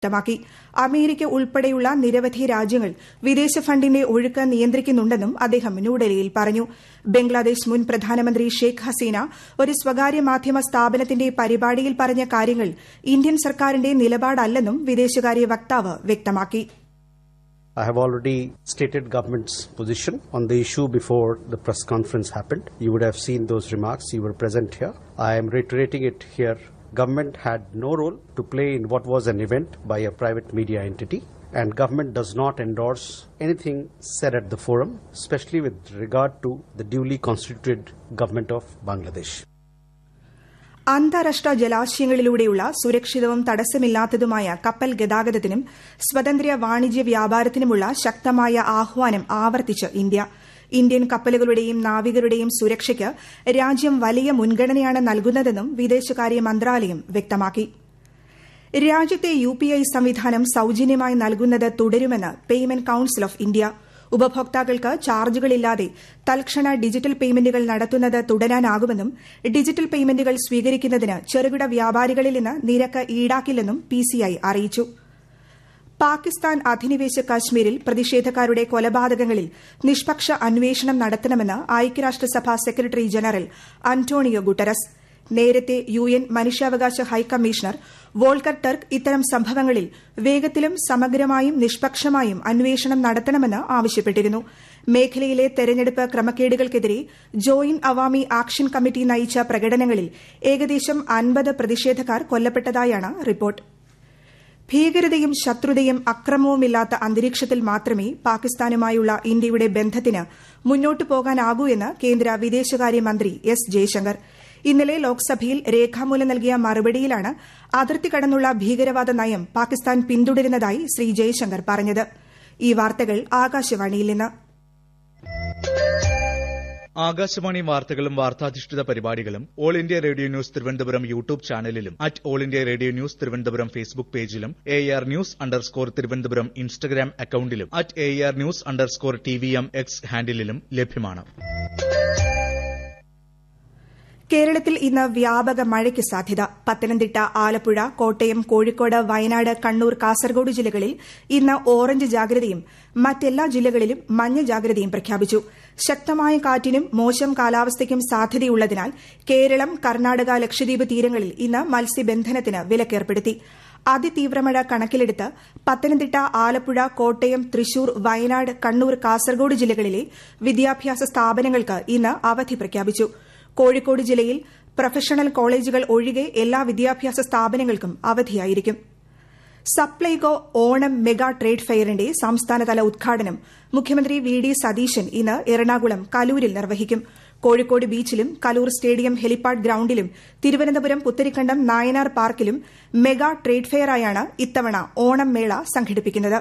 വ്യക്തമാക്കി അമേരിക്ക ഉൾപ്പെടെയുള്ള നിരവധി രാജ്യങ്ങൾ വിദേശ ഫണ്ടിന്റെ ഒഴുക്ക് നിയന്ത്രിക്കുന്നുണ്ടെന്നും അദ്ദേഹം ന്യൂഡൽഹിയിൽ പറഞ്ഞു ബംഗ്ലാദേശ് മുൻ പ്രധാനമന്ത്രി ഷെയ്ഖ് ഹസീന ഒരു സ്വകാര്യ മാധ്യമ സ്ഥാപനത്തിന്റെ പരിപാടിയിൽ പറഞ്ഞ കാര്യങ്ങൾ ഇന്ത്യൻ സർക്കാരിന്റെ നിലപാടല്ലെന്നും വിദേശകാര്യ വക്താവ് വ്യക്തമാക്കി I have already stated government's position on the issue before the press conference happened. You would have seen those remarks. You were present here. I am reiterating it here. Government had no role to play in what was an event by a private media entity. And government does not endorse anything said at the forum, especially with regard to the duly constituted government of Bangladesh. അന്താരാഷ്ട്ര ജലാശയങ്ങളിലൂടെയുള്ള സുരക്ഷിതവും തടസ്സമില്ലാത്തതുമായ കപ്പൽ ഗതാഗതത്തിനും സ്വതന്ത്ര വാണിജ്യ വ്യാപാരത്തിനുമുള്ള ശക്തമായ ആഹ്വാനം ആവർത്തിച്ച് India Indian കപ്പലുകളുടെയും നാവികരുടെയും സുരക്ഷയ്ക്ക് രാജ്യം വലിയ മുൻഗണനയാണ് നൽകുന്നതെന്നും വിദേശകാര്യ മന്ത്രാലയം വ്യക്തമാക്കി രാജ്യത്തെ യുപിഐ സംവിധാനം സൌജന്യമായി നൽകുന്നത് തുടരുമെന്ന് പേയ്മെന്റ് കൌൺസിൽ ഓഫ് ഇന്ത്യ ഉപഭോക്താക്കൾക്ക് ചാർജുകളില്ലാതെ തൽക്ഷണ ഡിജിറ്റൽ പേയ്മെന്റുകൾ നടത്തുന്നത് തുടരാനാകുമെന്നും ഡിജിറ്റൽ പേയ്മെന്റുകൾ സ്വീകരിക്കുന്നതിന് ചെറുകിട വ്യാപാരികളിൽ നിന്ന് നിരക്ക് ഈടാക്കില്ലെന്നും പിസിഐ അറിയിച്ചു പാകിസ്ഥാൻ അധിനിവേശ കശ്മീരിൽ പ്രതിഷേധക്കാരുടെ കൊലപാതകങ്ങളിൽ നിഷ്പക്ഷ അന്വേഷണം നടത്തണമെന്ന് ഐക്യരാഷ്ട്രസഭ സെക്രട്ടറി ജനറൽ അന്റോണിയോ ഗുട്ടറസ് നേരത്തെ യു എൻ മനുഷ്യാവകാശ ഹൈക്കമ്മീഷണർ വോൾക്കർ ടർക്ക് ഇത്തരം സംഭവങ്ങളിൽ വേഗത്തിലും സമഗ്രമായും നിഷ്പക്ഷമായും അന്വേഷണം നടത്തണമെന്ന് ആവശ്യപ്പെട്ടിരുന്നു മേഖലയിലെ തെരഞ്ഞെടുപ്പ് ക്രമക്കേടുകൾക്കെതിരെ ജോയിന്റ് അവാമി ആക്ഷൻ കമ്മിറ്റി നയിച്ച പ്രകടനങ്ങളിൽ ഏകദേശം അൻപത് പ്രതിഷേധക്കാർ കൊല്ലപ്പെട്ടതായാണ് റിപ്പോർട്ട് ഭീകരതയും ശത്രുതയും അക്രമവുമില്ലാത്ത അന്തരീക്ഷത്തിൽ മാത്രമേ പാകിസ്ഥാനുമായുള്ള ഇന്ത്യയുടെ ബന്ധത്തിന് മുന്നോട്ടു പോകാനാകൂ എന്ന് കേന്ദ്ര വിദേശകാര്യമന്ത്രി എസ് ജയശങ്കർ ഇന്നലെ ലോക്സഭയിൽ രേഖാമൂലം നൽകിയ മറുപടിയിലാണ് അതിർത്തി കടന്നുള്ള ഭീകരവാദ നയം പാകിസ്ഥാൻ പിന്തുടരുന്നതായി ശ്രീ ജയശങ്കർ പറഞ്ഞത് ഈ വാർത്തകൾ ആകാശവാണിയിൽ നിന്ന് ആകാശവാണി വാർത്തകളും വാർത്താധിഷ്ഠിത പരിപാടികളും all India radio news Thiruvananthapuram YouTube ചാനലിലും at all India radio news Thiruvananthapuram Facebook പേജിലും A R news underscore Thiruvananthapuram Instagram അക്കൌണ്ടിലും at A R news underscore T V M X ഹാൻഡിലും ലഭ്യമാണ് കേരളത്തിൽ ഇന്ന് വ്യാപക മഴയ്ക്ക് സാധ്യത പത്തനംതിട്ട ആലപ്പുഴ കോട്ടയം കോഴിക്കോട് വയനാട് കണ്ണൂർ കാസർഗോഡ് ജില്ലകളിൽ ഇന്ന് ഓറഞ്ച് ജാഗ്രതയും മറ്റെല്ലാ ജില്ലകളിലും മഞ്ഞ ജാഗ്രതയും പ്രഖ്യാപിച്ചു ശക്തമായ കാറ്റിനും മോശം കാലാവസ്ഥയ്ക്കും സാധ്യതയുള്ളതിനാൽ കേരളം കർണാടക ലക്ഷദ്വീപ് തീരങ്ങളിൽ ഇന്ന് മത്സ്യബന്ധനത്തിന് വിലക്കേർപ്പെടുത്തി അതിതീവ്രമഴ കണക്കിലെടുത്ത് പത്തനംതിട്ട ആലപ്പുഴ കോട്ടയം തൃശൂർ വയനാട് കണ്ണൂർ കാസർഗോഡ് ജില്ലകളിലെ വിദ്യാഭ്യാസ സ്ഥാപനങ്ങൾക്ക് ഇന്ന് അവധി പ്രഖ്യാപിച്ചു കോഴിക്കോട് ജില്ലയിൽ പ്രൊഫഷണൽ കോളേജുകൾ ഒഴികെ എല്ലാ വിദ്യാഭ്യാസ സ്ഥാപനങ്ങൾക്കും അവധിയായിരിക്കും സപ്ലൈകോ ഓണം മെഗാ ട്രേഡ് ഫെയറിന്റെ സംസ്ഥാനതല ഉദ്ഘാടനം മുഖ്യമന്ത്രി വി ഡി സതീശൻ ഇന്ന് എറണാകുളം കലൂരിൽ നിർവഹിക്കും കോഴിക്കോട് ബീച്ചിലും കലൂർ സ്റ്റേഡിയം ഹെലിപ്പാഡ് ഗ്രൌണ്ടിലും തിരുവനന്തപുരം പുത്തരിക്കണ്ടം നായനാർ പാർക്കിലും മെഗാ ട്രേഡ് ഫെയറായാണ് ഇത്തവണ ഓണം മേള സംഘടിപ്പിക്കുന്നത്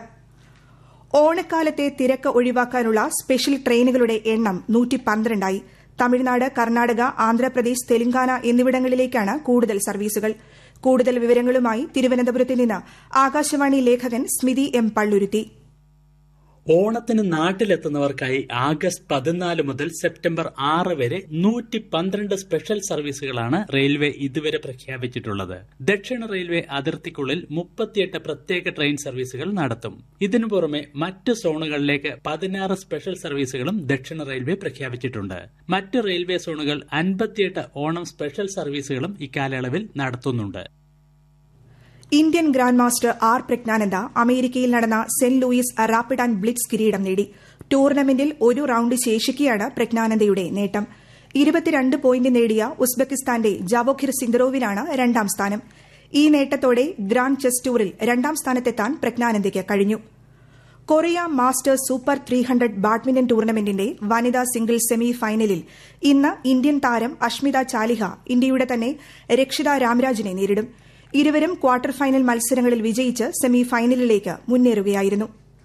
ഓണക്കാലത്തെ തിരക്ക് ഒഴിവാക്കാനുള്ള സ്പെഷ്യൽ ട്രെയിനുകളുടെ എണ്ണം നൂറ്റിപ്പന്ത്രണ്ടായി തമിഴ്നാട് കർണാടക ആന്ധ്രാപ്രദേശ് തെലങ്കാന എന്നിവിടങ്ങളിലേക്കാണ് കൂടുതൽ സർവീസുകൾ കൂടുതൽ വിവരങ്ങളുമായി തിരുവനന്തപുരത്ത് നിന്ന് ആകാശവാണി ലേഖകൻ സ്മിതി എം പള്ളുരുത്തി ഓണത്തിന് നാട്ടിലെത്തുന്നവർക്കായി ആഗസ്റ്റ് പതിനാല് മുതൽ സെപ്റ്റംബർ ആറ് വരെ നൂറ്റി പന്ത്രണ്ട് സ്പെഷ്യൽ സർവീസുകളാണ് റെയിൽവേ ഇതുവരെ പ്രഖ്യാപിച്ചിട്ടുള്ളത് ദക്ഷിണ റെയിൽവേ അതിർത്തിക്കുള്ളിൽ മുപ്പത്തിയെട്ട് പ്രത്യേക ട്രെയിൻ സർവീസുകൾ നടത്തും ഇതിനു പുറമെ മറ്റ് സോണുകളിലേക്ക് പതിനാറ് സ്പെഷ്യൽ സർവീസുകളും ദക്ഷിണ റെയിൽവേ പ്രഖ്യാപിച്ചിട്ടുണ്ട് മറ്റ് റെയിൽവേ സോണുകൾ അൻപത്തിയെട്ട് ഓണം സ്പെഷ്യൽ സർവീസുകളും ഇക്കാലയളവിൽ നടത്തുന്നുണ്ട് Indian grand master R Praggnanandhaa അമേരിക്കയിൽ നടന്ന Saint Louis rapid and blitz കിരീടം നേടി ടൂർണമെന്റിൽ ഒരു റൌണ്ട് ശേഷിക്കെയാണ് പ്രജ്ഞാനന്ദയുടെ നേട്ടം ഇരുപത്തിരണ്ട് പോയിന്റ് നേടിയ ഉസ്ബെക്കിസ്ഥാന്റെ ജവോഖിർ സിന്ദറോവിനാണ് രണ്ടാം സ്ഥാനം ഈ നേട്ടത്തോടെ ഗ്രാൻഡ് ചെസ് ടൂറിൽ രണ്ടാം സ്ഥാനത്തെത്താൻ പ്രജ്ഞാനന്ദയ്ക്ക് കഴിഞ്ഞു Korea masters super three hundred badminton ടൂർണമെന്റിന്റെ വനിതാ സിംഗിൾസ് സെമി ഫൈനലിൽ ഇന്ന് ഇന്ത്യൻ താരം അഷ്മിത ചാലിഹ ഇന്ത്യയുടെ തന്നെ രക്ഷിത രാംരാജിനെ നേരിടും ഇരുവരും ക്വാർട്ടർ ഫൈനൽ മത്സരങ്ങളിൽ വിജയിച്ച് സെമി ഫൈനലിലേക്ക് മുന്നേറുകയായിരുന്നു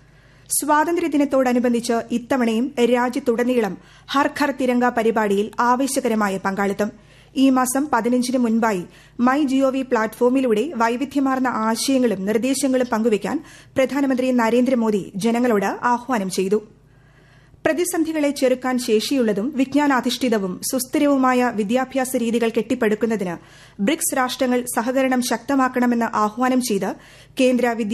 സ്വാതന്ത്ര്യദിനത്തോടനുബന്ധിച്ച് ഇത്തവണയും രാജ്യത്തുടനീളം ഹർ ഘർ തിരങ്ക പരിപാടിയിൽ ആവേശകരമായ പങ്കാളിത്തം ഈ മാസം പതിനഞ്ചിന് മുൻപായി മൈ ജിഒവി പ്ലാറ്റ്ഫോമിലൂടെ വൈവിധ്യമാർന്ന ആശയങ്ങളും നിർദ്ദേശങ്ങളും പങ്കുവയ്ക്കാൻ പ്രധാനമന്ത്രി നരേന്ദ്രമോദി ജനങ്ങളോട് ആഹ്വാനം ചെയ്തു പ്രതിസന്ധികളെ ചെറുക്കാൻ ശേഷിയുള്ളതും വിജ്ഞാനാധിഷ്ഠിതവും സുസ്ഥിരവുമായ വിദ്യാഭ്യാസ രീതികൾ കെട്ടിപ്പടുക്കുന്നതിന് ബ്രിക്സ് രാഷ്ട്രങ്ങൾ സഹകരണം ശക്തമാക്കണമെന്ന് ആഹ്വാനം ചെയ്ത് കേന്ദ്ര